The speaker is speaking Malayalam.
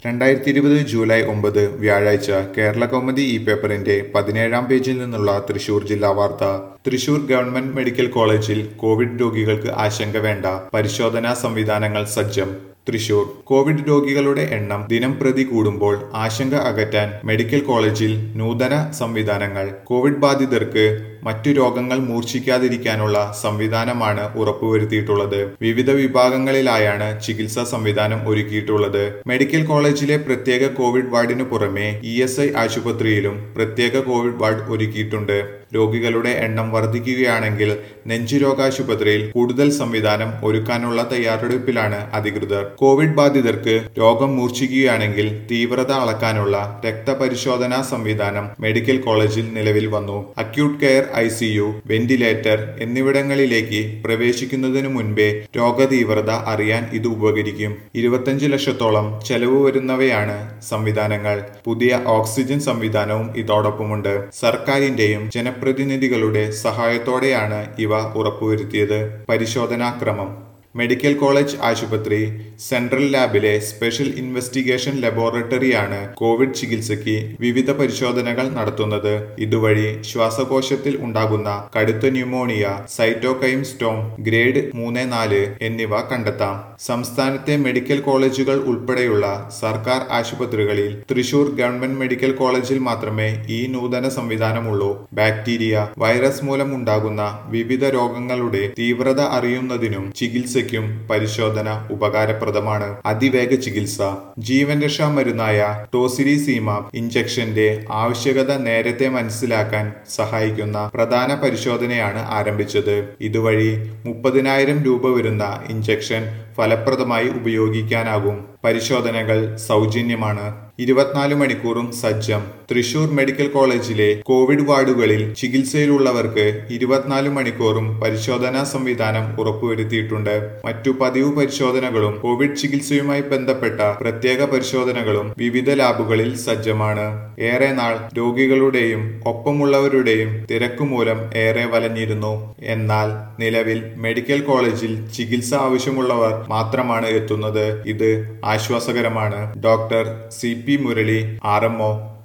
രണ്ടായിരത്തി ഇരുപത് ജൂലൈ ഒമ്പത് വ്യാഴാഴ്ച കേരള കൗമുദി ഇ പേപ്പറിന്റെ പതിനേഴാം പേജിൽ നിന്നുള്ള തൃശൂർ ജില്ലാ വാർത്ത തൃശൂർ ഗവൺമെന്റ് മെഡിക്കൽ കോളേജിൽ കോവിഡ് രോഗികൾക്ക് ആശങ്ക വേണ്ട പരിശോധനാ സംവിധാനങ്ങൾ സജ്ജം തൃശൂർ കോവിഡ് രോഗികളുടെ എണ്ണം ദിനം പ്രതി കൂടുമ്പോൾ ആശങ്ക അകറ്റാൻ മെഡിക്കൽ കോളേജിൽ നൂതന സംവിധാനങ്ങൾ കോവിഡ് ബാധിതർക്ക് മറ്റു രോഗങ്ങൾ മൂർച്ഛിക്കാതിരിക്കാനുള്ള സംവിധാനമാണ് ഉറപ്പുവരുത്തിയിട്ടുള്ളത് വിവിധ വിഭാഗങ്ങളിലായാണ് ചികിത്സാ സംവിധാനം ഒരുക്കിയിട്ടുള്ളത് മെഡിക്കൽ കോളേജിലെ പ്രത്യേക കോവിഡ് വാർഡിനു പുറമെ ഇ എസ് ഐ ആശുപത്രിയിലും പ്രത്യേക കോവിഡ് വാർഡ് ഒരുക്കിയിട്ടുണ്ട് രോഗികളുടെ എണ്ണം വർദ്ധിക്കുകയാണെങ്കിൽ നെഞ്ചുരോഗാശുപത്രിയിൽ കൂടുതൽ സംവിധാനം ഒരുക്കാനുള്ള തയ്യാറെടുപ്പിലാണ് അധികൃതർ കോവിഡ് ബാധിതർക്ക് രോഗം മൂർച്ഛിക്കുകയാണെങ്കിൽ തീവ്രത അളക്കാനുള്ള രക്തപരിശോധനാ സംവിധാനം മെഡിക്കൽ കോളേജിൽ നിലവിൽ വന്നു acute care I C U ventilator എന്നിവിടങ്ങളിലേക്ക് പ്രവേശിക്കുന്നതിനു മുൻപേ രോഗതീവ്രത അറിയാൻ ഇത് ഉപകരിക്കും ഇരുപത്തഞ്ച് ലക്ഷത്തോളം ചെലവ് വരുന്നവയാണ് സംവിധാനങ്ങൾ പുതിയ ഓക്സിജൻ സംവിധാനവും ഇതോടൊപ്പമുണ്ട് സർക്കാരിന്റെയും ജനപ്രതിനിധികളുടെ സഹായത്തോടെയാണ് ഇവ ഉറപ്പുവരുത്തിയത് പരിശോധനാക്രമം മെഡിക്കൽ കോളേജ് ആശുപത്രി സെൻട്രൽ ലാബിലെ സ്പെഷ്യൽ ഇൻവെസ്റ്റിഗേഷൻ ലബോറട്ടറിയാണ് കോവിഡ് ചികിത്സയ്ക്ക് വിവിധ പരിശോധനകൾ നടത്തുന്നത് ഇതുവഴി ശ്വാസകോശത്തിൽ ഉണ്ടാകുന്ന കടുത്ത ന്യൂമോണിയ സൈറ്റോകൈം സ്റ്റോം ഗ്രേഡ് മൂന്ന് നാല് എന്നിവ കണ്ടെത്താം സംസ്ഥാനത്തെ മെഡിക്കൽ കോളേജുകൾ ഉൾപ്പെടെയുള്ള സർക്കാർ ആശുപത്രികളിൽ തൃശൂർ ഗവൺമെന്റ് മെഡിക്കൽ കോളേജിൽ മാത്രമേ ഈ നൂതന സംവിധാനമുള്ളൂ ബാക്ടീരിയ വൈറസ് മൂലം ഉണ്ടാകുന്ന വിവിധ രോഗങ്ങളുടെ തീവ്രത അറിയുന്നതിനും ചികിത്സയ്ക്കും പരിശോധന ഉപകാരപ്രദമാണ് അതിവേഗ ചികിത്സ ജീവൻ രക്ഷാ മരുന്നായ ടോസിലിസീമ ഇഞ്ചക്ഷന്റെ ആവശ്യകത നേരത്തെ മനസ്സിലാക്കാൻ സഹായിക്കുന്ന പ്രധാന പരിശോധനയാണ് ആരംഭിച്ചത് ഇതുവഴി മുപ്പതിനായിരം രൂപ വരുന്ന ഇഞ്ചക്ഷൻ ഫലപ്രദമായി ഉപയോഗിക്കാനാകും പരിശോധനകൾ സൗജന്യമാണ് ഇരുപത്തിനാല് മണിക്കൂറും സജ്ജം തൃശൂർ മെഡിക്കൽ കോളേജിലെ കോവിഡ് വാർഡുകളിൽ ചികിത്സയിലുള്ളവർക്ക് ഇരുപത്തിനാല് മണിക്കൂറും പരിശോധനാ സംവിധാനം ഉറപ്പുവരുത്തിയിട്ടുണ്ട് മറ്റു പതിവ് പരിശോധനകളും കോവിഡ് ചികിത്സയുമായി ബന്ധപ്പെട്ട പ്രത്യേക പരിശോധനകളും വിവിധ ലാബുകളിൽ സജ്ജമാണ് ഏറെ നാൾ രോഗികളുടെയും ഒപ്പമുള്ളവരുടെയും തിരക്കുമൂലം ഏറെ വലഞ്ഞിരുന്നു എന്നാൽ നിലവിൽ മെഡിക്കൽ കോളേജിൽ ചികിത്സ ആവശ്യമുള്ളവർ മാത്രമാണ് എത്തുന്നത് ഇത് ആശ്വാസകരമാണ് doctor C P Murali R